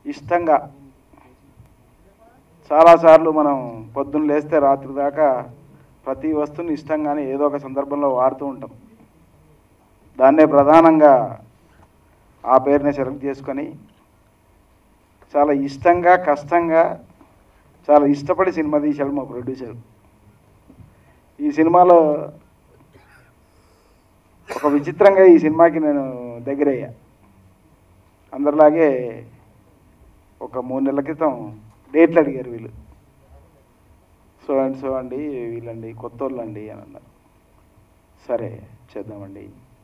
ఇష్టంగా చాలాసార్లు మనం పొద్దున్న లేస్తే రాత్రి దాకా ప్రతి వస్తువుని ఇష్టంగానే ఏదో ఒక సందర్భంలో వాడుతూ ఉంటాం దాన్నే ప్రధానంగా ఆ పేరుని సెలెక్ట్ చేసుకొని చాలా ఇష్టంగా కష్టంగా చాలా ఇష్టపడి సినిమా తీశాడు మా ప్రొడ్యూసర్ ఈ సినిమాలో ఒక విచిత్రంగా ఈ సినిమాకి నేను దగ్గరయ్యా అందరిలాగే ఒక మూడు నెలల క్రితం డేట్లు అడిగారు వీళ్ళు సో అండ్ సో అండి వీళ్ళండి కొత్త వాళ్ళు అండి అని అన్నారు సరే చేద్దామండి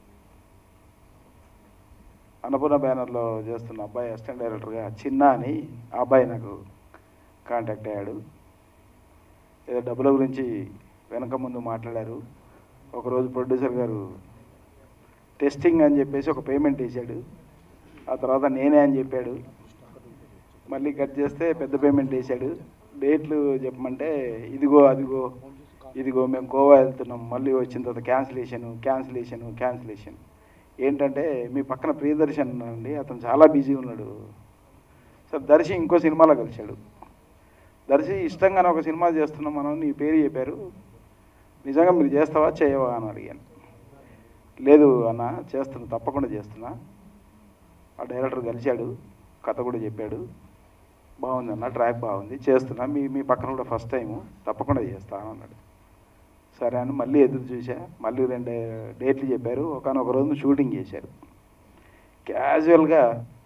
అన్నపూర్ణ బ్యానర్లో చేస్తున్న అబ్బాయి అసిస్టెంట్ డైరెక్టర్గా చిన్న అని ఆ అబ్బాయి నాకు కాంటాక్ట్ అయ్యాడు ఏదో డబ్బుల గురించి వెనక ముందు మాట్లాడారు ఒకరోజు ప్రొడ్యూసర్ గారు టెస్టింగ్ అని చెప్పేసి ఒక పేమెంట్ వేసాడు ఆ తర్వాత నేనే అని చెప్పాడు మళ్ళీ కట్ చేస్తే పెద్ద పేమెంట్ వేసాడు డేట్లు చెప్పమంటే ఇదిగో అదిగో ఇదిగో మేము గోవా వెళ్తున్నాం మళ్ళీ వచ్చిన తర్వాత క్యాన్సిలేషను క్యాన్సిలేషను క్యాన్సిలేషన్ ఏంటంటే మీ పక్కన ప్రియదర్శన్ అండి అతను చాలా బిజీ ఉన్నాడు సార్ దర్శి ఇంకో సినిమాలో కలిశాడు దర్శి ఇష్టంగానే ఒక సినిమా చేస్తున్నాం మనం నీ పేరు చెప్పారు నిజంగా మీరు చేస్తావా చేయవా అని అడిగాను లేదు అన్న చేస్తున్నా తప్పకుండా చేస్తున్నా ఆ డైరెక్టర్ కలిశాడు కథ కూడా చెప్పాడు బాగుంది అన్న ట్రాక్ బాగుంది చేస్తున్నా మీ మీ పక్కన కూడా ఫస్ట్ టైము తప్పకుండా చేస్తాను అన్నాడు సరే అని మళ్ళీ ఎదురు చూసా మళ్ళీ రెండు డేట్లు చెప్పారు ఒకనొక రోజు షూటింగ్ చేశారు క్యాజువల్గా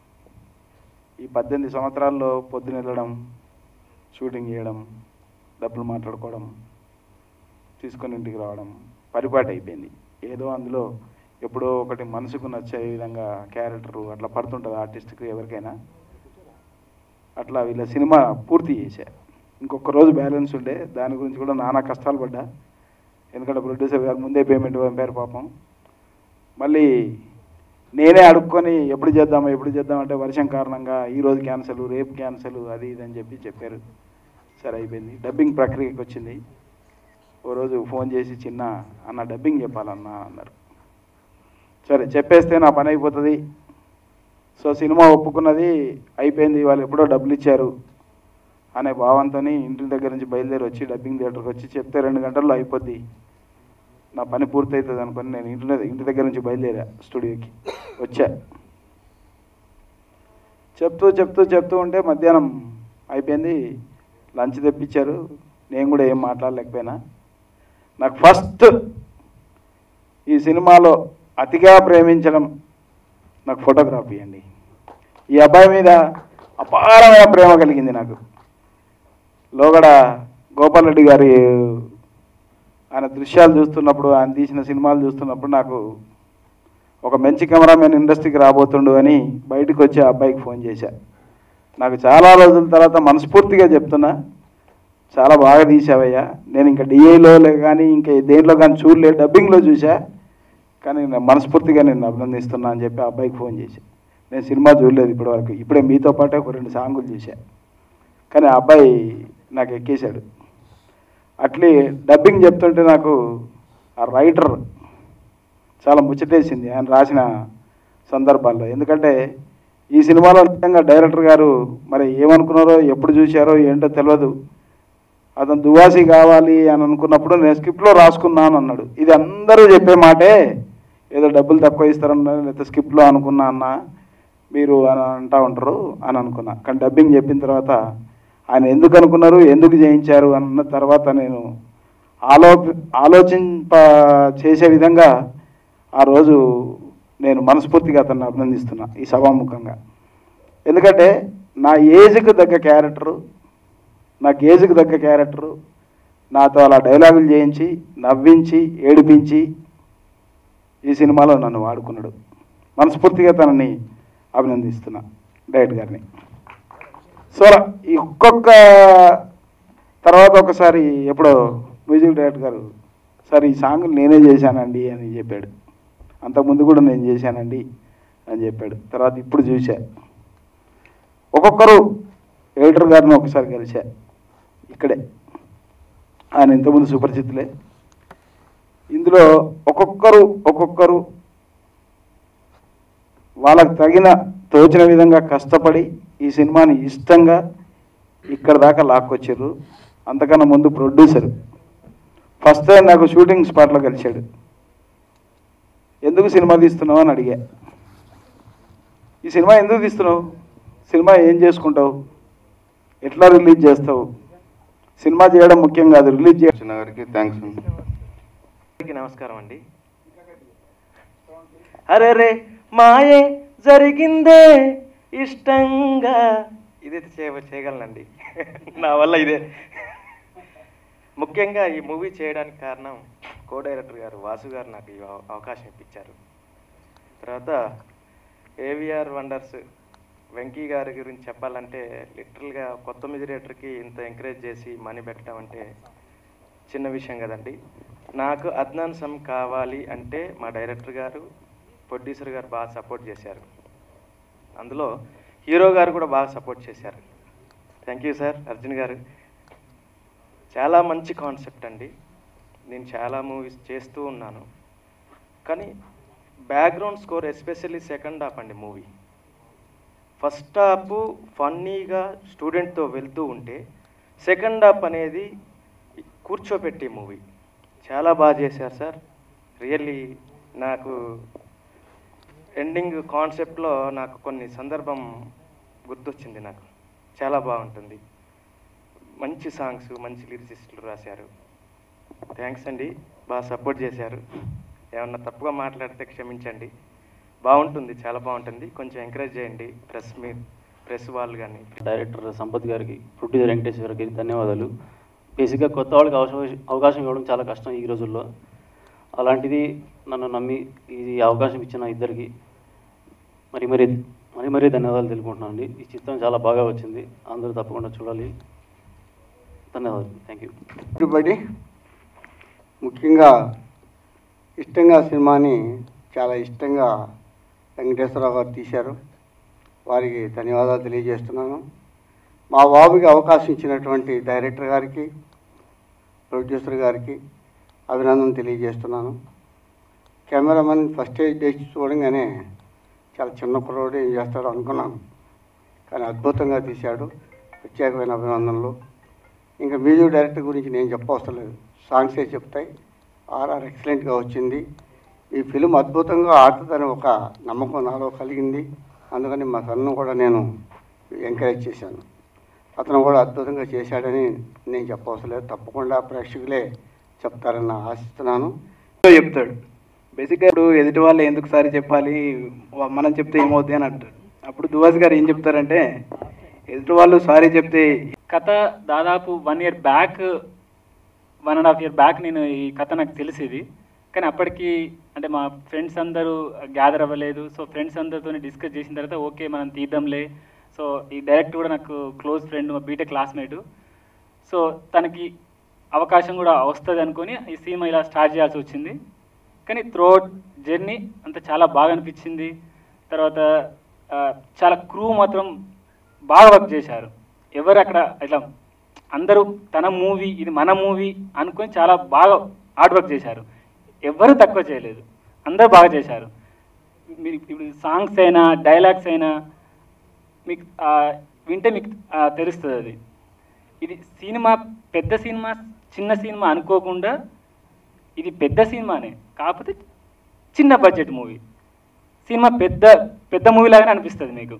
ఈ పద్దెనిమిది సంవత్సరాల్లో పొద్దున వెళ్ళడం షూటింగ్ చేయడం డబ్బులు మాట్లాడుకోవడం తీసుకొని ఇంటికి రావడం పరిపాటి అయిపోయింది ఏదో అందులో ఎప్పుడో ఒకటి మనసుకు నచ్చే విధంగా క్యారెక్టరు అట్లా పడుతుంటుంది ఆర్టిస్ట్కి ఎవరికైనా అట్లా వీళ్ళ సినిమా పూర్తి చేశా ఇంకొక రోజు బ్యాలెన్స్ ఉండే దాని గురించి కూడా నానా కష్టాలు పడ్డా ఎందుకంటే ప్రొడ్యూసర్ గారు ముందే పేమెంట్ పంపారు పాపం మళ్ళీ నేనే అడుక్కొని ఎప్పుడు చేద్దామా ఎప్పుడు చేద్దామంటే వర్షం కారణంగా ఈ రోజు క్యాన్సల్ రేపు క్యాన్సల్ అది ఇది అని చెప్పి చెప్పారు సరే అయిపోయింది డబ్బింగ్ ప్రక్రియకి వచ్చింది ఓ రోజు ఫోన్ చేసి చిన్న అన్న డబ్బింగ్ చెప్పాలన్నా అన్నారు సరే చెప్పేస్తే నా పని అయిపోతుంది సో సినిమా ఒప్పుకున్నది అయిపోయింది వాళ్ళు ఎప్పుడో డబ్బులు ఇచ్చారు అనే భావంతో ఇంటి దగ్గర నుంచి బయలుదేరి వచ్చి డబ్బింగ్ థియేటర్కి వచ్చి చెప్తే రెండు గంటల్లో అయిపోద్ది నా పని పూర్తవుతుంది అనుకుని నేను ఇంటి ఇంటి దగ్గర నుంచి బయలుదేరా స్టూడియోకి వచ్చా చెప్తూ చెప్తూ చెప్తూ ఉంటే మధ్యాహ్నం అయిపోయింది లంచ్ తెప్పించారు నేను కూడా ఏం మాట్లాడలేకపోయినా నాకు ఫస్ట్ ఈ సినిమాలో అతిగా ప్రేమించడం నాకు ఫోటోగ్రఫీ అండి ఈ అబ్బాయి మీద అపారమైన ప్రేమ కలిగింది నాకు లోగడ గోపాల్ రెడ్డి గారి ఆయన దృశ్యాలు చూస్తున్నప్పుడు ఆయన తీసిన సినిమాలు చూస్తున్నప్పుడు నాకు ఒక మంచి కెమెరామెన్ ఇండస్ట్రీకి రాబోతుండు అని బయటకు వచ్చి ఆ అబ్బాయికి ఫోన్ చేశా నాకు చాలా రోజుల తర్వాత మనస్ఫూర్తిగా చెప్తున్నా చాలా బాగా తీసావయ్యా నేను ఇంకా డిఐలో కానీ ఇంకా దేంట్లో కానీ చూడలే డబ్బింగ్లో చూసా కానీ నేను మనస్ఫూర్తిగా నేను అభినందిస్తున్నా అని చెప్పి ఆ అబ్బాయికి ఫోన్ చేశా నేను సినిమా చూడలేదు ఇప్పటివరకు ఇప్పుడే మీతో పాటే ఒక రెండు సాంగులు చూసా కానీ ఆ అబ్బాయి నాకు ఎక్కేశాడు అట్లే డబ్బింగ్ చెప్తుంటే నాకు ఆ రైటర్ చాలా ముచ్చటేసింది ఆయన రాసిన సందర్భాల్లో ఎందుకంటే ఈ సినిమాలో నిజంగా డైరెక్టర్ గారు మరి ఏమనుకున్నారో ఎప్పుడు చూశారో ఏంటో తెలియదు అతను దువాసి కావాలి అని అనుకున్నప్పుడు నేను స్క్రిప్ట్లో రాసుకున్నాను అన్నాడు ఇది అందరూ చెప్పే మాటే ఏదో డబ్బులు తక్కువ ఇస్తారన్నా లేకపోతే స్క్రిప్ట్లో అనుకున్నా అన్న మీరు అని అంటా ఉంటారు అని అనుకున్నా కానీ డబ్బింగ్ చెప్పిన తర్వాత ఆయన ఎందుకు అనుకున్నారు ఎందుకు చేయించారు అన్న తర్వాత నేను ఆలో ఆలోచింప చేసే విధంగా ఆ రోజు నేను మనస్ఫూర్తిగా అతన్ని అభినందిస్తున్నా ఈ సభాముఖంగా ఎందుకంటే నా ఏజ్కి తగ్గ క్యారెక్టరు నాకు ఏజ్కి తగ్గ క్యారెక్టరు నాతో అలా డైలాగులు చేయించి నవ్వించి ఏడిపించి ఈ సినిమాలో నన్ను వాడుకున్నాడు మనస్ఫూర్తిగా తనని అభినందిస్తున్నా డైరెక్ట్ గారిని సో ఈ ఒక్కొక్క తర్వాత ఒకసారి ఎప్పుడో మ్యూజిక్ డైరెక్టర్ గారు సార్ ఈ సాంగ్ నేనే చేశానండి అని చెప్పాడు అంతకుముందు కూడా నేను చేశానండి అని చెప్పాడు తర్వాత ఇప్పుడు చూసా ఒక్కొక్కరు ఎడిటర్ గారిని ఒకసారి కలిసా ఇక్కడే ఆయన ఇంతకుముందు సుపరిచితులే ఇందులో ఒక్కొక్కరు ఒక్కొక్కరు వాళ్ళకు తగిన తోచిన విధంగా కష్టపడి ఈ సినిమాని ఇష్టంగా ఇక్కడ దాకా లాక్కొచ్చారు అంతకన్నా ముందు ప్రొడ్యూసర్ ఫస్ట్ టైం నాకు షూటింగ్ స్పాట్లో కలిశాడు ఎందుకు సినిమా తీస్తున్నావు అని అడిగా ఈ సినిమా ఎందుకు తీస్తున్నావు సినిమా ఏం చేసుకుంటావు ఎట్లా రిలీజ్ చేస్తావు సినిమా చేయడం ముఖ్యం కాదు రిలీజ్ చేయడం చిన్న గారికి థ్యాంక్స్ అందరికీ నమస్కారం అండి అరే రే మాయే జరిగిందే ఇష్టంగా ఇదైతే చేయ చేయగలనండి నా వల్ల ఇదే ముఖ్యంగా ఈ మూవీ చేయడానికి కారణం కో డైరెక్టర్ గారు వాసు గారు నాకు ఈ అవ- అవకాశం ఇప్పించారు తర్వాత ఏవిఆర్ వండర్స్ వెంకీ గారి గురించి చెప్పాలంటే లిటరల్గా కొత్త మ్యూజిరేటర్కి ఇంత ఎంకరేజ్ చేసి మనీ పెట్టడం అంటే చిన్న విషయం కదండి నాకు అద్నాన్ సమ్ కావాలి అంటే మా డైరెక్టర్ గారు ప్రొడ్యూసర్ గారు బాగా సపోర్ట్ చేశారు అందులో హీరో గారు కూడా బాగా సపోర్ట్ చేశారు థ్యాంక్ యూ సార్ అర్జున్ గారు చాలా మంచి కాన్సెప్ట్ అండి నేను చాలా మూవీస్ చేస్తూ ఉన్నాను కానీ background score especially second half అండి మూవీ ఫస్ట్ హాఫ్ ఫన్నీగా స్టూడెంట్తో వెళ్తూ ఉంటే సెకండ్ హాఫ్ అనేది కూర్చోపెట్టే మూవీ చాలా బాగా చేశారు సార్ రియల్లీ నాకు ఎండింగ్ కాన్సెప్ట్లో నాకు కొన్ని సందర్భం గుర్తొచ్చింది నాకు చాలా బాగుంటుంది మంచి సాంగ్స్ మంచి లిరిసిస్టులు రాశారు థ్యాంక్స్ అండి బాగా సపోర్ట్ చేశారు ఏమన్నా తప్పుగా మాట్లాడితే క్షమించండి బాగుంటుంది చాలా బాగుంటుంది కొంచెం ఎంకరేజ్ చేయండి ప్రెస్ మీ ప్రెస్ వాళ్ళు కానీ డైరెక్టర్ సంపత్ గారికి ప్రొడ్యూసర్ వెంకటేశ్వర గారికి ధన్యవాదాలు బేసిక్గా కొత్త వాళ్ళకి అవకాశం అవకాశం ఇవ్వడం చాలా కష్టం ఈ రోజుల్లో అలాంటిది నన్ను నమ్మి ఇది అవకాశం ఇచ్చిన ఇద్దరికి మరి మరి మరి మరీ ధన్యవాదాలు తెలుపుకుంటున్నాను అండి ఈ చిత్రం చాలా బాగా వచ్చింది అందరూ తప్పకుండా చూడాలి ధన్యవాదాలు థ్యాంక్ యూ ఎవ్రీబడి ముఖ్యంగా ఇష్టంగా సినిమాని చాలా ఇష్టంగా వెంకటేశ్వరరావు గారు తీశారు వారికి ధన్యవాదాలు తెలియజేస్తున్నాను మా బాబుకి అవకాశం ఇచ్చినటువంటి డైరెక్టర్ గారికి ప్రొడ్యూసర్ గారికి అభినందన తెలియజేస్తున్నాను కెమెరామెన్ ఫస్ట్ డేస్ చూడంగానే చాలా చిన్న కుర్రోడు ఏం చేస్తాడో అనుకున్నాను కానీ అద్భుతంగా తీశాడు ప్రత్యేకమైన అభినందనలు ఇంకా మ్యూజిక్ డైరెక్టర్ గురించి నేను చెప్పవసరం లేదు సాంగ్సే చెప్తాయి ఆర్ఆర్ ఎక్సలెంట్గా వచ్చింది ఈ ఫిలిం అద్భుతంగా ఆడుతుందని ఒక నమ్మకం నాలో కలిగింది అందుకని మా సన్ను కూడా నేను ఎంకరేజ్ చేశాను అతను కూడా అద్భుతంగా చేశాడని నేను చెప్పవసరం లేదు తప్పకుండా ప్రేక్షకులే చెప్తారని ఆశిస్తున్నాను చెప్తాడు బేసిక్గా ఇప్పుడు ఎదుటి వాళ్ళు ఎందుకు సారి చెప్పాలి వా- మనం చెప్తే ఏమవుద్ది అని అంటాడు అప్పుడు దువాస్ గారు ఏం చెప్తారంటే ఎదుటి వాళ్ళు సారీ చెప్తే కథ దాదాపు one year back one and half year back నేను ఈ కథ నాకు తెలిసేది కానీ అప్పటికి అంటే మా ఫ్రెండ్స్ అందరూ గ్యాదర్ అవ్వలేదు సో ఫ్రెండ్స్ అందరితో డిస్కస్ చేసిన తర్వాత ఓకే మనం తీద్దాంలే సో ఈ డైరెక్ట్ కూడా నాకు క్లోజ్ ఫ్రెండ్ మా బీటెక్ క్లాస్మేట్ సో తనకి అవకాశం కూడా వస్తుంది అనుకొని ఈ సినిమా ఇలా స్టార్ట్ చేయాల్సి వచ్చింది కానీ త్రోట్ జర్నీ అంతా చాలా బాగా అనిపించింది తర్వాత ఆ, చాలా క్రూ మాత్రం బాగా వర్క్ చేశారు ఎవరు అక్కడ ఇట్లా అందరూ తన మూవీ ఇది మన మూవీ అనుకొని చాలా బాగా హార్డ్ వర్క్ చేశారు ఎవరు తక్కువ చేయలేదు అందరూ బాగా చేశారు మీరు ఇప్పుడు సాంగ్స్ అయినా డైలాగ్స్ అయినా మీకు ఆ, వింటే మీకు ఆ, తెలుస్తుంది అది ఇది సినిమా పెద్ద సినిమా చిన్న సినిమా అనుకోకుండా ఇది పెద్ద సినిమానే కాకపోతే చిన్న బడ్జెట్ మూవీ సినిమా పెద్ద పెద్ద మూవీ లాగానే అనిపిస్తుంది మీకు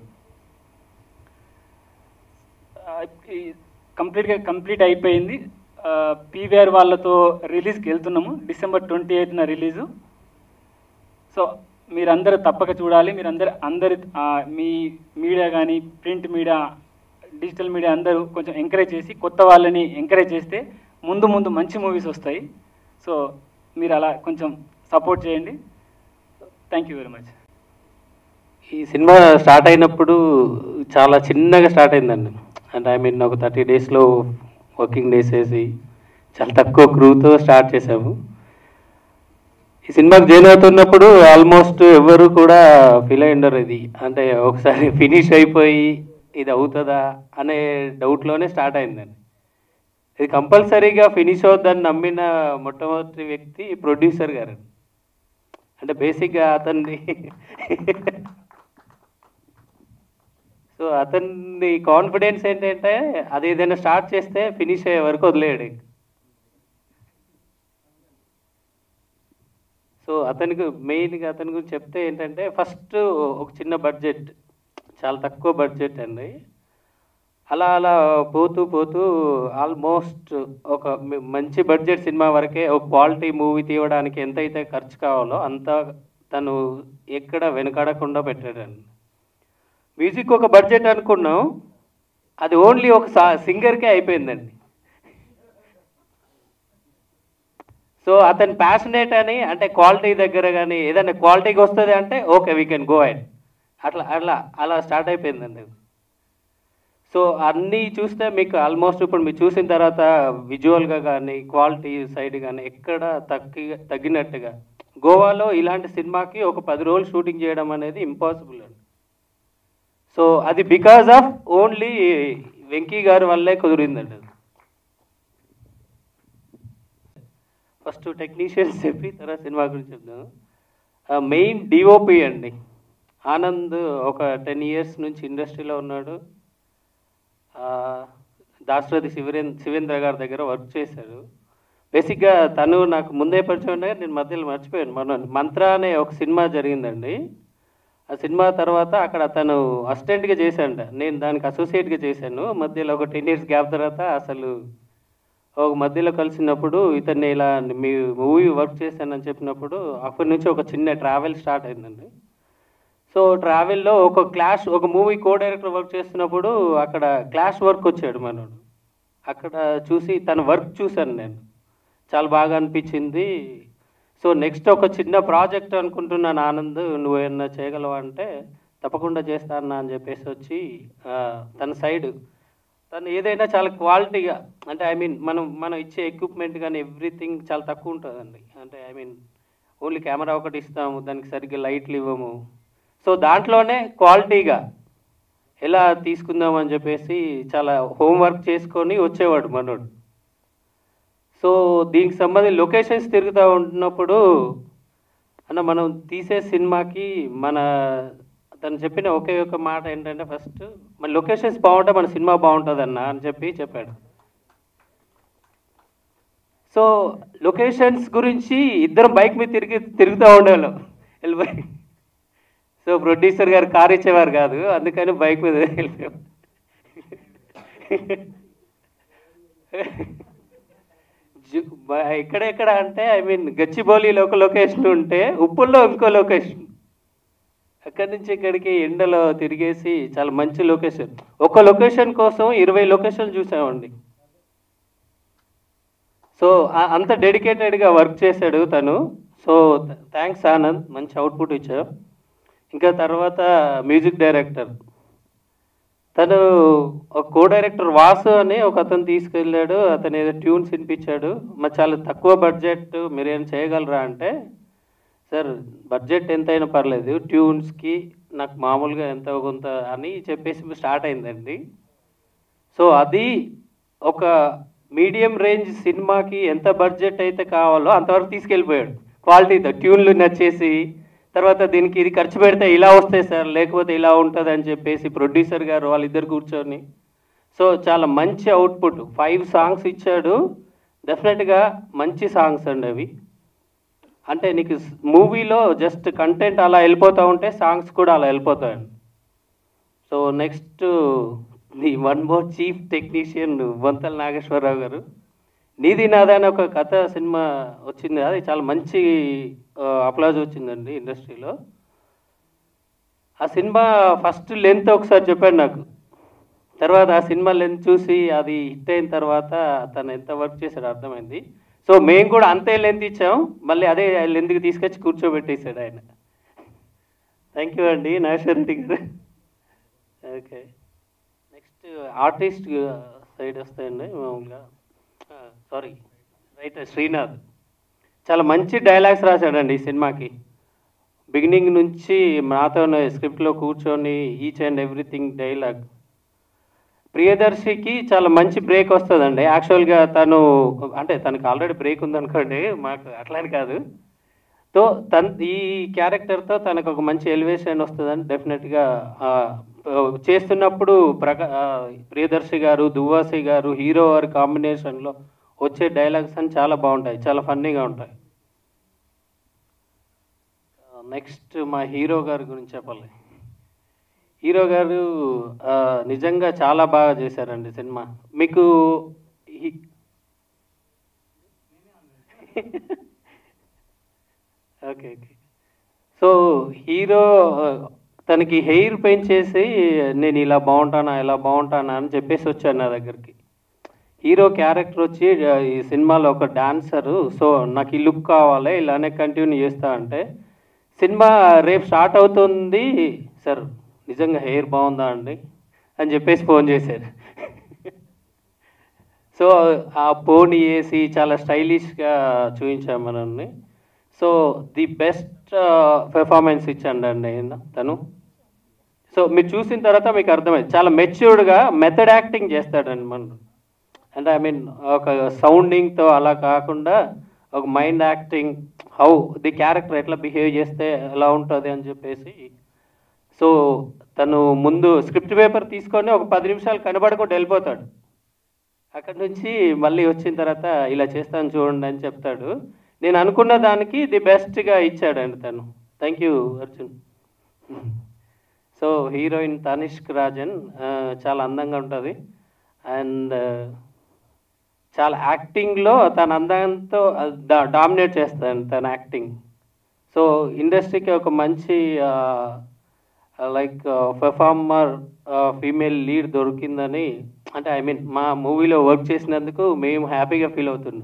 కంప్లీట్గా కంప్లీట్ అయిపోయింది పీవీఆర్ వాళ్ళతో రిలీజ్కి వెళ్తున్నాము డిసెంబర్ ట్వంటీ ఎయిత్న రిలీజు సో మీరందరూ తప్పక చూడాలి మీరందరూ అందరి ఆ, మీ మీడియా కానీ ప్రింట్ మీడియా డిజిటల్ మీడియా అందరూ కొంచెం ఎంకరేజ్ చేసి కొత్త వాళ్ళని ఎంకరేజ్ చేస్తే ముందు ముందు మంచి మూవీస్ వస్తాయి సో మీరు అలా కొంచెం సపోర్ట్ చేయండి థ్యాంక్ యూ వెరీ మచ్ ఈ సినిమా స్టార్ట్ అయినప్పుడు చాలా చిన్నగా స్టార్ట్ అయిందండి అంటే ఐ మీన్ ఒక థర్టీ డేస్లో వర్కింగ్ డేస్ వేసి చాలా తక్కువ క్రూతో స్టార్ట్ చేసాము ఈ సినిమాకి జాయిన్ అవుతున్నప్పుడు ఆల్మోస్ట్ ఎవరు కూడా ఫీల్ అయి ఉండరు ఇది అంటే ఒకసారి ఫినిష్ అయిపోయి ఇది అవుతుందా అనే డౌట్లోనే స్టార్ట్ అయిందండి ఇది కంపల్సరీగా ఫినిష్ అవుద్దని నమ్మిన మొట్టమొదటి వ్యక్తి ప్రొడ్యూసర్ గారు అంటే బేసిక్గా అతన్ని సో అతని కాన్ఫిడెన్స్ ఏంటంటే అది ఏదైనా స్టార్ట్ చేస్తే ఫినిష్ అయ్యే వరకు వదిలేయడు సో అతనికి మెయిన్గా అతని గురించి చెప్తే ఏంటంటే ఫస్ట్ ఒక చిన్న బడ్జెట్ చాలా తక్కువ బడ్జెట్ అండి అలా అలా పోతూ పోతూ ఆల్మోస్ట్ ఒక మ- మంచి బడ్జెట్ సినిమా వరకే ఒక క్వాలిటీ మూవీ తీయడానికి ఎంతైతే ఖర్చు కావాలో అంత తను ఎక్కడ వెనకాడకుండా పెట్టాడండి మ్యూజిక్ ఒక బడ్జెట్ అనుకున్నాం అది ఓన్లీ ఒక సింగర్కే అయిపోయిందండి సో అతని ప్యాషనేట్ అని అంటే క్వాలిటీ దగ్గర కానీ ఏదైనా క్వాలిటీకి వస్తుంది అంటే okay we can go ahead అట్లా అట్లా అలా స్టార్ట్ అయిపోయిందండి సో అన్నీ చూస్తే మీకు ఆల్మోస్ట్ ఇప్పుడు మీరు చూసిన తర్వాత విజువల్గా కానీ క్వాలిటీ సైడ్ కానీ ఎక్కడ తగ్గి తగ్గినట్టుగా గోవాలో ఇలాంటి సినిమాకి ఒక పది రోజులు షూటింగ్ చేయడం అనేది ఇంపాసిబుల్ అండి సో అది బికాజ్ ఆఫ్ ఓన్లీ వెంకీ గారి వల్లే కుదిరిందండి అది ఫస్ట్ టెక్నీషియన్స్ చెప్పి తర్వాత సినిమా గురించి చెప్తాను మెయిన్ డిఓపి అండి ఆనంద్ ఒక టెన్ ఇయర్స్ నుంచి ఇండస్ట్రీలో ఉన్నాడు ఆ, దాశరథి శివరేంద్ర శివేంద్ర గారి దగ్గర వర్క్ చేశాడు బేసిక్గా తను నాకు ముందే పరిచయం ఉండగా నేను మధ్యలో మర్చిపోయాను మన మంత్ర అనే ఒక సినిమా జరిగిందండి ఆ సినిమా తర్వాత అక్కడ తను అసిస్టెంట్గా చేశాడు నేను దానికి అసోసియేట్గా చేశాను మధ్యలో ఒక టెన్ ఇయర్స్ గ్యాప్ తర్వాత అసలు ఒక మధ్యలో కలిసినప్పుడు ఇతన్ని ఇలా మీ మూవీ వర్క్ చేశానని చెప్పినప్పుడు అప్పటి నుంచి ఒక చిన్న ట్రావెల్ స్టార్ట్ అయిందండి సో ట్రావెల్లో ఒక క్లాష్ ఒక మూవీ కో డైరెక్టర్ వర్క్ చేస్తున్నప్పుడు అక్కడ క్లాష్ వర్క్ వచ్చాడు మనోడు అక్కడ చూసి తన వర్క్ చూశాను నేను చాలా బాగా అనిపించింది సో నెక్స్ట్ ఒక చిన్న ప్రాజెక్ట్ అనుకుంటున్నాను ఆనంద్ నువ్వు ఏమన్నా చేయగలవా అంటే తప్పకుండా చేస్తాను అని చెప్పేసి వచ్చి ఆ, తన సైడ్ తను ఏదైనా చాలా క్వాలిటీగా అంటే ఐ మీన్ మనం మనం ఇచ్చే ఎక్విప్మెంట్ కానీ ఎవ్రీథింగ్ చాలా తక్కువ ఉంటుందండి అంటే ఐ మీన్ ఓన్లీ కెమెరా ఒకటి ఇస్తాము దానికి సరిగ్గా లైట్లు ఇవ్వము సో దాంట్లోనే క్వాలిటీగా ఎలా తీసుకుందాం అని చెప్పేసి చాలా హోంవర్క్ చేసుకొని వచ్చేవాడు మనోడు సో దీనికి సంబంధించి లొకేషన్స్ తిరుగుతూ ఉంటున్నప్పుడు అన్న మనం తీసే సినిమాకి మన తను చెప్పిన ఒకే ఒక మాట ఏంటంటే ఫస్ట్ మన లొకేషన్స్ బాగుంటే మన సినిమా బాగుంటుంది అన్న అని చెప్పి చెప్పాడు సో లొకేషన్స్ గురించి ఇద్దరం బైక్ మీద తిరిగి తిరుగుతూ ఉండేవాళ్ళం వెళ్ళిపోయి సో ప్రొడ్యూసర్ గారు కార్ ఇచ్చేవారు కాదు అందుకని బైక్ మీద వెళ్ళిపోయాం జు- బ- ఎక్కడెక్కడ అంటే ఐ మీన్ గచ్చిబౌలిలో ఒక లొకేషన్ ఉంటే ఉప్పుల్లో ఇంకో లొకేషన్ అక్కడి నుంచి ఇక్కడికి ఎండలో తిరిగేసి చాలా మంచి లొకేషన్ ఒక లొకేషన్ కోసం ఇరవై లొకేషన్ చూసామండి సో ఆ- అంత డెడికేటెడ్గా వర్క్ చేశాడు తను సో థ్యాంక్స్ ఆనంద్ మంచి అవుట్పుట్ ఇచ్చావు ఇంకా తర్వాత మ్యూజిక్ డైరెక్టర్ తను ఒక కో డైరెక్టర్ వాసు అని ఒక అతను తీసుకెళ్ళాడు అతను ఏదో ట్యూన్స్ వినిపించాడు మరి చాలా తక్కువ బడ్జెట్ మీరేం చేయగలరా అంటే సార్ బడ్జెట్ ఎంతైనా పర్లేదు ట్యూన్స్కి నాకు మామూలుగా ఎంత కొంత అని చెప్పేసి స్టార్ట్ అయిందండి సో అది ఒక మీడియం రేంజ్ సినిమాకి ఎంత బడ్జెట్ అయితే కావాలో అంతవరకు తీసుకెళ్ళిపోయాడు క్వాలిటీతో ట్యూన్లు నచ్చేసి తర్వాత దీనికి ఇది ఖర్చు పెడితే ఇలా వస్తాయి సార్ లేకపోతే ఇలా ఉంటుంది అని చెప్పేసి ప్రొడ్యూసర్ గారు వాళ్ళిద్దరు కూర్చొని సో చాలా మంచి అవుట్పుట్ ఫైవ్ సాంగ్స్ ఇచ్చాడు డెఫినెట్గా మంచి సాంగ్స్ అండి అవి అంటే నీకు మూవీలో జస్ట్ కంటెంట్ అలా వెళ్ళిపోతూ ఉంటే సాంగ్స్ కూడా అలా వెళ్ళిపోతాయండి so next the one more chief technician Bonthala Nageswararao గారు నీది నాదా అని ఒక కథ సినిమా వచ్చింది అది చాలా మంచి అప్లాజ్ వచ్చిందండి ఇండస్ట్రీలో ఆ సినిమా ఫస్ట్ లెంత్ ఒకసారి చెప్పాడు నాకు తర్వాత ఆ సినిమా లెంత్ చూసి అది హిట్ అయిన తర్వాత తను ఎంత వర్క్ చేశాడో అర్థమైంది సో మేము కూడా అంతే లెంత్ ఇచ్చాం మళ్ళీ అదే లెంత్కి తీసుకొచ్చి కూర్చోబెట్టేశాడు ఆయన థ్యాంక్ యూ అండి నాగేశ్వర రెడ్డి గారు ఓకే నెక్స్ట్ ఆర్టిస్ట్ సైడ్ వస్తాయండి మామూలుగా సారీ రైటర్ శ్రీనాథ్ చాలా మంచి డైలాగ్స్ రాశాడండి ఈ సినిమాకి బిగినింగ్ నుంచి నాతో స్క్రిప్ట్లో కూర్చొని ఈచ్ అండ్ ఎవ్రీథింగ్ డైలాగ్ ప్రియదర్శికి చాలా మంచి బ్రేక్ వస్తుందండి యాక్చువల్గా తను అంటే తనకు ఆల్రెడీ బ్రేక్ ఉందనుకోండి మాకు అట్లని కాదు తో తన ఈ క్యారెక్టర్తో తనకు ఒక మంచి ఎలివేషన్ వస్తుందని డెఫినెట్గా చేస్తున్నప్పుడు ప్రకా ఆ, ప్రియదర్శి గారు దువ్వాసి గారు హీరో వారి కాంబినేషన్లో వచ్చే డైలాగ్స్ అని చాలా బాగుంటాయి చాలా ఫన్నీగా ఉంటాయి నెక్స్ట్ మా హీరో గారి గురించి చెప్పాలి హీరో గారు ఆ, నిజంగా చాలా బాగా చేశారండి సినిమా మీకు ఈ- ఓకే ఓకే సో హీరో తనకి హెయిర్ పెయింట్ చేసి నేను ఇలా బాగుంటానా ఇలా బాగుంటానా అని చెప్పేసి వచ్చాను నా దగ్గరికి హీరో క్యారెక్టర్ వచ్చి ఆ, ఈ సినిమాలో ఒక డాన్సరు సో నాకు ఈ లుక్ కావాలి ఇలానే కంటిన్యూ చేస్తా అంటే సినిమా రేపు స్టార్ట్ అవుతుంది సార్ నిజంగా హెయిర్ బాగుందా అండి అని చెప్పేసి ఫోన్ చేశారు సో ఆ పోనీ వేసి చాలా స్టైలిష్గా చూపించాం మనల్ని సో ది బెస్ట్ పెర్ఫార్మెన్స్ ఇచ్చండి అండి ఆయన తను సో మీరు చూసిన తర్వాత మీకు అర్థమైంది చాలా మెచ్యూర్డ్గా మెథడ్ యాక్టింగ్ చేస్తాడండి మనం అంటే ఐ మీన్ ఒక సౌండింగ్తో అలా కాకుండా ఒక mind acting how the character ఎట్లా బిహేవ్ చేస్తే ఎలా ఉంటుంది అని చెప్పేసి సో తను ముందు స్క్రిప్ట్ పేపర్ తీసుకొని ఒక పది నిమిషాలు కనబడకుండా వెళ్ళిపోతాడు అక్కడ నుంచి మళ్ళీ వచ్చిన తర్వాత ఇలా చేస్తాను చూడండి అని చెప్తాడు నేను అనుకున్న దానికి ది బెస్ట్గా ఇచ్చాడండి తను thank you Arjun so heroine Tanishk Rajan ఆ, చాలా అందంగా ఉంటుంది అండ్ చాలా యాక్టింగ్లో తన అందంతో డామినేట్ చేస్తాను తన యాక్టింగ్ సో ఇండస్ట్రీకి ఒక మంచి లైక్ పెర్ఫార్మర్ ఫీమేల్ లీడ్ దొరికిందని అంటే ఐ మీన్ మా మూవీలో వర్క్ చేసినందుకు మేము హ్యాపీగా ఫీల్ అవుతున్నాం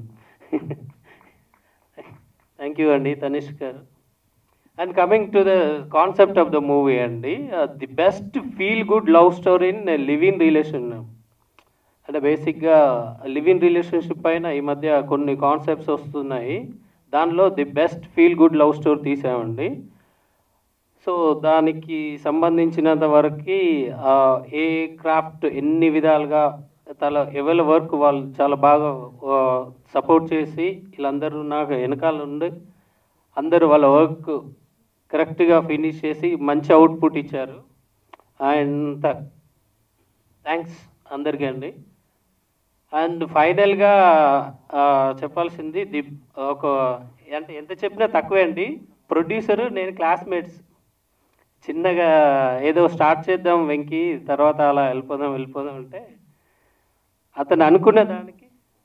థ్యాంక్ యూ అండి తనిష్ గారు and coming to the concept of the movie అండి the best feel good love story in live in relation అంటే బేసిక్గా లివ్ ఇన్ రిలేషన్షిప్ పైన ఈ మధ్య కొన్ని కాన్సెప్ట్స్ వస్తున్నాయి దానిలో the best feel good love story తీసామండి సో దానికి సంబంధించినంత వరకు ఏ క్రాఫ్ట్ ఎన్ని విధాలుగా తల ఎవరి వర్క్ వాళ్ళు చాలా బాగా సపోర్ట్ చేసి వీళ్ళందరూ నాకు వెనకాల ఉండి అందరూ వాళ్ళ వర్క్ కరెక్ట్గా ఫినిష్ చేసి మంచి అవుట్పుట్ ఇచ్చారు అండ్ థ్యాంక్స్ అందరికీ అండి అండ్ ఫైనల్గా చెప్పాల్సింది ది ఒక అంటే ఎంత చెప్పినా తక్కువే అండి ప్రొడ్యూసరు నేను క్లాస్మేట్స్ చిన్నగా ఏదో స్టార్ట్ చేద్దాం వెంకి తర్వాత అలా వెళ్ళిపోదాం వెళ్ళిపోదాం అంటే అతను అనుకున్న దానికి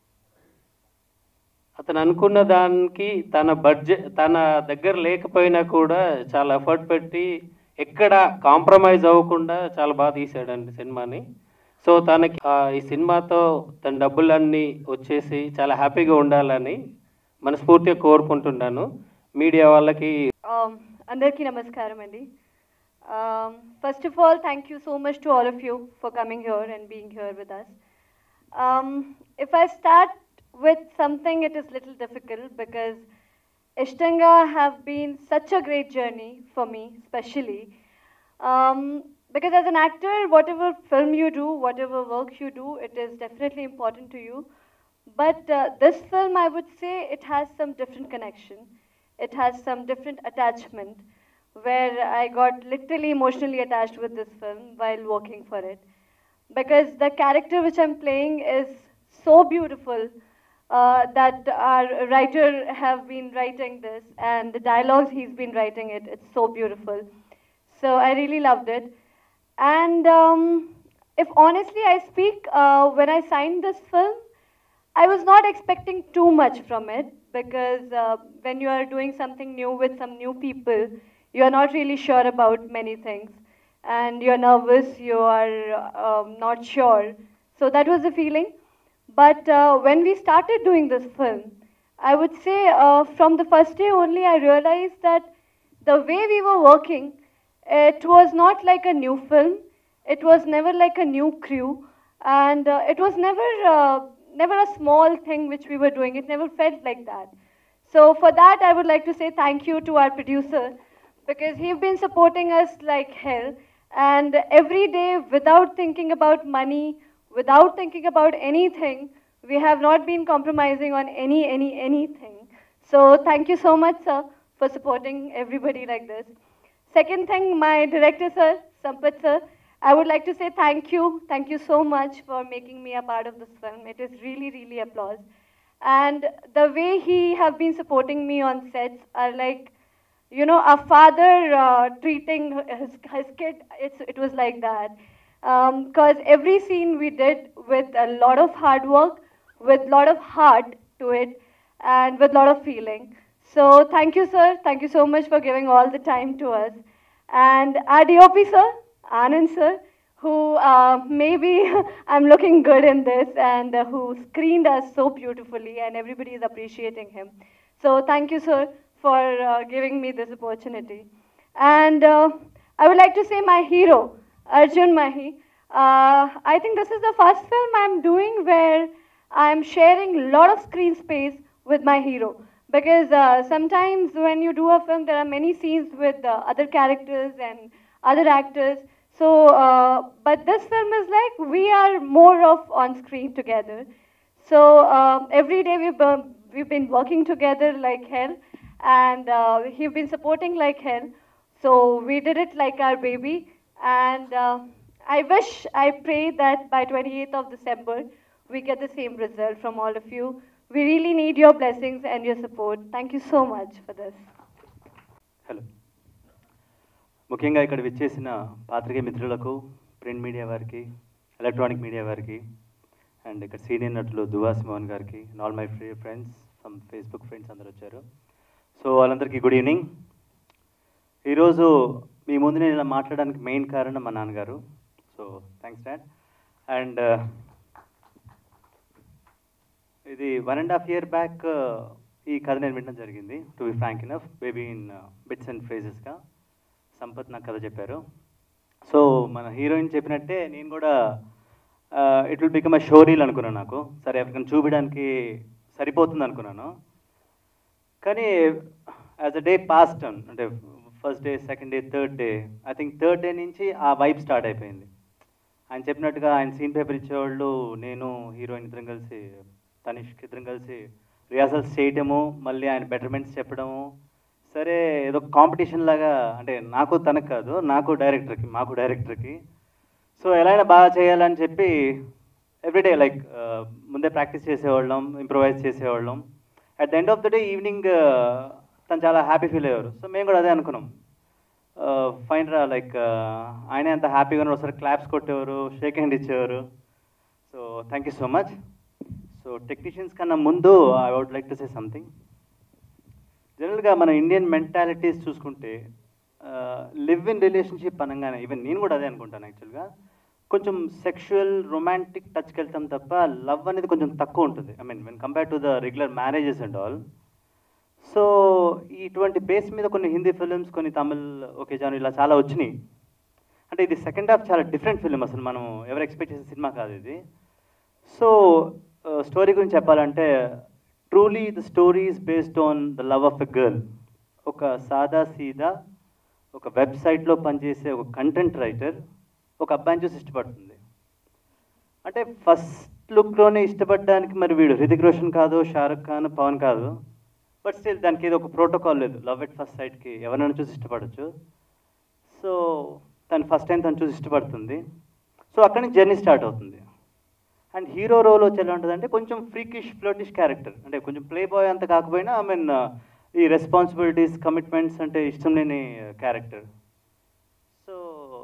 అతను అనుకున్న దానికి తన బడ్జెట్ తన దగ్గర లేకపోయినా కూడా చాలా ఎఫర్ట్ పెట్టి ఎక్కడ కాంప్రమైజ్ అవ్వకుండా చాలా బాగా తీసాడండి సినిమాని సో తనకి ఆ, ఈ సినిమాతో తన డబ్బులన్నీ వచ్చేసి చాలా హ్యాపీగా ఉండాలని మనస్ఫూర్తిగా కోరుకుంటున్నాను మీడియా వాళ్ళకి Um, అందరికీ నమస్కారం అండి first of all thank you so much to all of you for coming here and being here with us if I start with something it is little difficult because Ishtanga have been such a great journey for me, especially. Um, because as an actor, whatever film you do, whatever work you do, it is definitely important to you. But uh, this film, I would say, it has some different connection. It has some different attachment, where I got literally emotionally attached with this film while working for it. Because the character which I'm playing is so beautiful uh, that our writer have been writing this, and the dialogues he's been writing it, it's so beautiful. So I really loved it. And um, if honestly I speak, uh, when I signed this film, I was not expecting too much from it because uh, when you are doing something new with some new people, you are not really sure about many things and you're nervous, you are um, not sure. So that was the feeling. But uh, when we started doing this film, I would say uh, from the first day only, I realized that the way we were working, it was not like a new film. It was never like a new crew, and uh, it was never uh, never a small thing which we were doing. It never felt like that. So for that, I would like to say thank you to our producer because he's been supporting us like hell. And every day, without thinking about money, without thinking about anything, we have not been compromising on any any anything. So thank you so much, sir, for supporting everybody like this. Second thing, my director, sir, Sampath, sir, I would like to say thank you. Thank you so much for making me a part of this film. It is really, really applause. And the way he have been supporting me on sets are like, you know, a father uh, treating his, his kid. It's, it was like that. Because every scene we did with a lot of hard work, with a lot of heart to it, and with a lot of feeling. So thank you, sir. Thank you so much for giving all the time to us. And our DOP, sir, Anand, sir, who uh, maybe I'm looking good in this and uh, who screened us so beautifully, and everybody is appreciating him. So thank you, sir, for uh, giving me this opportunity. And uh, I would like to say my hero, Arjun Mahi. Uh, I think this is the first film I'm doing where I'm sharing a lot of screen space with my hero. Because uh, sometimes when you do a film, there are many scenes with uh, other characters and other actors. So, uh, but this film is like we are more of on screen together. So uh, every day we've been, we've been working together like hell, and uh, he's been supporting like hell. So we did it like our baby, and uh, I wish, I pray that by 28th of December we get the same result from all of you. We really need your blessings and your support. Thank you so much for this. Hello ముఖ్యంగా ఇక్కడ విచ్చేసిన పాత్రికేయ మిత్రులకు print media వారికి electronic media వారికి and ఇక్కడ senior నటులు దువాస్ మోహన్ గారికి all my free friends from Facebook friends అందరూ వచ్చారు సో వాళ్ళందరికీ గుడ్ ఈవినింగ్ ఈరోజు మీ ముందు నేను ఇలా మాట్లాడడానికి మెయిన్ కారణం మా నాన్నగారు సో థ్యాంక్స్ డాడ్ అండ్ ఇది one and half year back ఈ కథ నేను వినడం జరిగింది to be frank enough baby in bits and ఫ్రేజెస్గా సంపత్ నాకు కథ చెప్పారు సో మన హీరోయిన్ చెప్పినట్టే నేను కూడా it will become a showreel అనుకున్నాను నాకు సరే ఎవరికైనా చూపించడానికి సరిపోతుంది అనుకున్నాను కానీ యాజ్ అ డే పాస్ట్ అంటే first day second day third day I think third day నుంచి ఆ వైబ్ స్టార్ట్ అయిపోయింది ఆయన చెప్పినట్టుగా ఆయన సీన్ పేపర్ ఇచ్చేవాళ్ళు నేను హీరోయిన్ ఇద్దరం కలిసి తనిష్క్ ఇద్దరం కలిసి రిహార్సల్స్ చేయటము మళ్ళీ ఆయన బెటర్మెంట్స్ చెప్పడము సరే ఏదో కాంపిటీషన్ లాగా అంటే నాకు తనకు కాదు నాకు డైరెక్టర్కి మాకు డైరెక్టర్కి సో ఎలా అయినా బాగా చేయాలని చెప్పి ఎవ్రీడే లైక్ ముందే ప్రాక్టీస్ చేసేవాళ్ళం ఇంప్రొవైజ్ చేసేవాళ్ళం at the end of the day evening తను చాలా హ్యాపీ ఫీల్ అయ్యారు సో మేము కూడా అదే అనుకున్నాం ఫైన్ రా లైక్ ఆయనే అంత హ్యాపీగా ఒకసారి క్లాప్స్ కొట్టేవారు షేక్ హ్యాండ్ ఇచ్చేవారు so thank you so much so technicians కన్నా ముందు I would like to say something జనరల్గా మన ఇండియన్ మెంటాలిటీస్ చూసుకుంటే లివ్ ఇన్ రిలేషన్షిప్ అనగానే ఈవెన్ నేను కూడా అదే అనుకుంటాను యాక్చువల్గా కొంచెం సెక్షువల్ రొమాంటిక్ టచ్కి వెళ్తాం తప్ప లవ్ అనేది కొంచెం తక్కువ ఉంటుంది I mean when compare to the regular marriages and all so ఇటువంటి బేస్ మీద కొన్ని హిందీ ఫిల్మ్స్ కొన్ని తమిళ్ ఓకే జాను ఇలా చాలా వచ్చినాయి అంటే ఇది సెకండ్ హాఫ్ చాలా డిఫరెంట్ ఫిల్మ్ అసలు మనం ఎవరు ఎక్స్పెక్ట్ చేసే సినిమా కాదు ఇది సో స్టోరీ గురించి చెప్పాలంటే truly the story is based on the love of a girl ఒక సాదా సీదా ఒక వెబ్సైట్లో పనిచేసే ఒక కంటెంట్ రైటర్ ఒక అబ్బాయిని చూసి ఇష్టపడుతుంది అంటే ఫస్ట్ లుక్లోనే ఇష్టపడడానికి మరి వీడు హృతిక్ రోషన్ కాదు షారుఖ్ ఖాన్ పవన్ కాదు బట్ స్టిల్ దానికి ఏదో ఒక ప్రోటోకాల్ లేదు లవ్ ఎట్ ఫస్ట్ సైడ్కి ఎవరైనా చూసి ఇష్టపడచ్చు సో తను ఫస్ట్ టైం తను చూసి ఇష్టపడుతుంది సో అక్కడి నుంచి జర్నీ స్టార్ట్ అవుతుంది అండ్ హీరో రోల్ వచ్చి ఎలా ఉంటుంది అంటే కొంచెం ఫ్రీకిష్ ఫ్లోటిష్ క్యారెక్టర్ అంటే కొంచెం ప్లే బాయ్ అంత కాకపోయినా ఐ మీన్ ఈ రెస్పాన్సిబిలిటీస్ కమిట్మెంట్స్ అంటే ఇష్టం లేని character so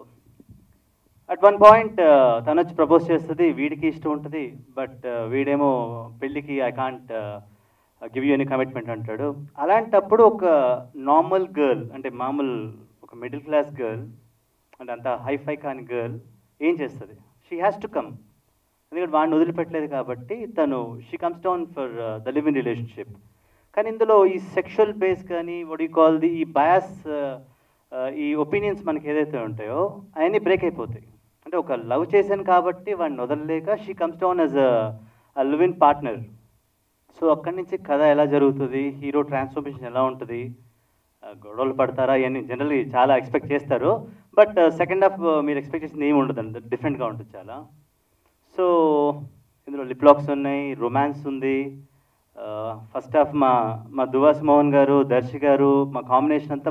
at one point తను వచ్చి ప్రపోజ్ చేస్తుంది వీడికి ఇష్టం ఉంటుంది బట్ వీడేమో పెళ్ళికి I can't give you any commitment అంటాడు అలాంటప్పుడు ఒక నార్మల్ గర్ల్ అంటే మామూలు ఒక మిడిల్ క్లాస్ గర్ల్ అంటే అంత హైఫై కాని గర్ల్ ఏం చేస్తుంది షీ హ్యాస్ టు కమ్ ఎందుకంటే వాడిని వదిలిపెట్టలేదు కాబట్టి తను she comes down for the live in relationship కానీ ఇందులో ఈ సెక్షువల్ బేస్ కానీ వడ్ యూ కాల్ ది ఈ బయాస్ ఈ ఒపీనియన్స్ మనకి ఏదైతే ఉంటాయో అవన్నీ బ్రేక్ అయిపోతాయి అంటే ఒక లవ్ చేశాను కాబట్టి వాడిని వదలలేక she comes down as a live in partner so అక్కడి నుంచి కథ ఎలా జరుగుతుంది హీరో ట్రాన్స్ఫర్మేషన్ ఎలా ఉంటుంది గొడవలు పడతారా ఇవన్నీ జనరల్లీ చాలా ఎక్స్పెక్ట్ చేస్తారు బట్ సెకండ్ హాఫ్ మీరు ఎక్స్పెక్ట్ చేసింది ఏమి ఉండదు డిఫరెంట్గా ఉంటుంది చాలా సో ఇందులో లిప్లాక్స్ ఉన్నాయి రొమాన్స్ ఉంది ఫస్ట్ హాఫ్ మా మా దువాస్ మోహన్ గారు దర్శి గారు మా కాంబినేషన్ అంతా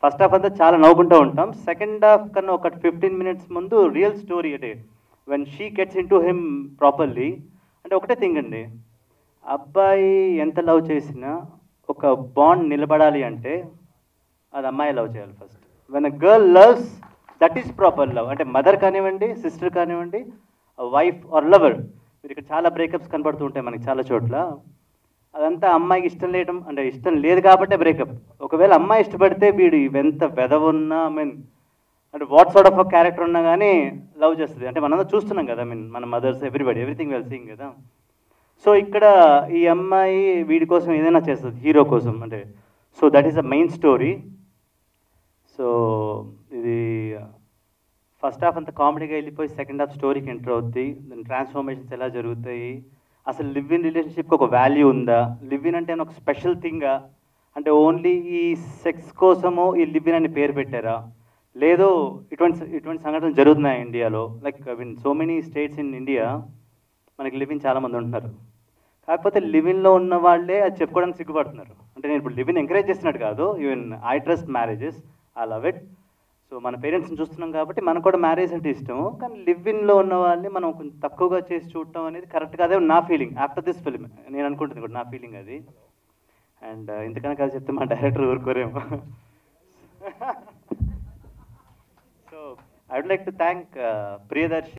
ఫస్ట్ హాఫ్ అంతా చాలా నవ్వుకుంటూ ఉంటాం సెకండ్ హాఫ్ కన్నా ఒక ఫిఫ్టీన్ మినిట్స్ ముందు రియల్ స్టోరీ అంటే when she gets into him properly అంటే ఒకటే థింగ్ అండి అబ్బాయి ఎంత లవ్ చేసినా ఒక బాండ్ నిలబడాలి అంటే అది అమ్మాయి లవ్ చేయాలి first when a girl loves that is proper love అంటే మదర్ కానివ్వండి సిస్టర్ కానివ్వండి వైఫ్ ఆర్ లవర్ మీరు ఇక్కడ చాలా బ్రేకప్స్ కనబడుతూ ఉంటాయి మనకి చాలా చోట్ల అదంతా అమ్మాయికి ఇష్టం లేయడం అంటే ఇష్టం లేదు కాబట్టే బ్రేకప్ ఒకవేళ అమ్మాయి ఇష్టపడితే వీడు ఎంత వెదవున్నా ఐ మీన్ అంటే వాట్ సార్ట్ ఆఫ్ క్యారెక్టర్ ఉన్నా కానీ లవ్ చేస్తుంది అంటే మనందరం చూస్తున్నాం కదా ఐ మీన్ మన mothers everybody everything well seeing కదా సో ఇక్కడ ఈ అమ్మాయి వీడి కోసం ఏదైనా చేస్తుంది హీరో కోసం అంటే so that is the main story so ఇది ఫస్ట్ హాఫ్ అంతా కామెడీగా వెళ్ళిపోయి సెకండ్ హాఫ్ స్టోరీకి ఎంటర్ అవుద్ది దాని ట్రాన్స్ఫర్మేషన్స్ ఎలా జరుగుతాయి అసలు లివ్ ఇన్ రిలేషన్షిప్కి ఒక వాల్యూ ఉందా లివ్ ఇన్ అంటే ఒక స్పెషల్ థింగా అంటే ఓన్లీ ఈ సెక్స్ కోసము ఈ లివ్ ఇన్ అని పేరు పెట్టారా లేదు ఇటువంటి ఇటువంటి సంఘటనలు జరుగుతున్నాయి ఇండియాలో like I mean so many states in India మనకి లివ్ ఇన్ చాలామంది ఉంటున్నారు కాకపోతే లివిన్లో ఉన్న వాళ్ళే అది చెప్పుకోవడానికి సిగ్గుపడుతున్నారు అంటే నేను ఇప్పుడు లివిన్ ఎంకరేజ్ చేసినట్టు కాదు even I trust marriages I love it so మన పేరెంట్స్ని చూస్తున్నాం కాబట్టి మనకు కూడా మ్యారేజ్ అంటే ఇష్టము కానీ లివ్ ఇన్లో ఉన్న వాళ్ళని మనం కొంచెం తక్కువగా చేసి చూడటం అనేది కరెక్ట్ కాదే నా ఫీలింగ్ ఆఫ్టర్ దిస్ ఫిల్మ్ నేను అనుకుంటుంది కూడా నా ఫీలింగ్ అది అండ్ ఇంతకన్నా కాదు చెప్తే మా డైరెక్టర్ ఊరుకోరేమో so I would like to thank Priyadarshi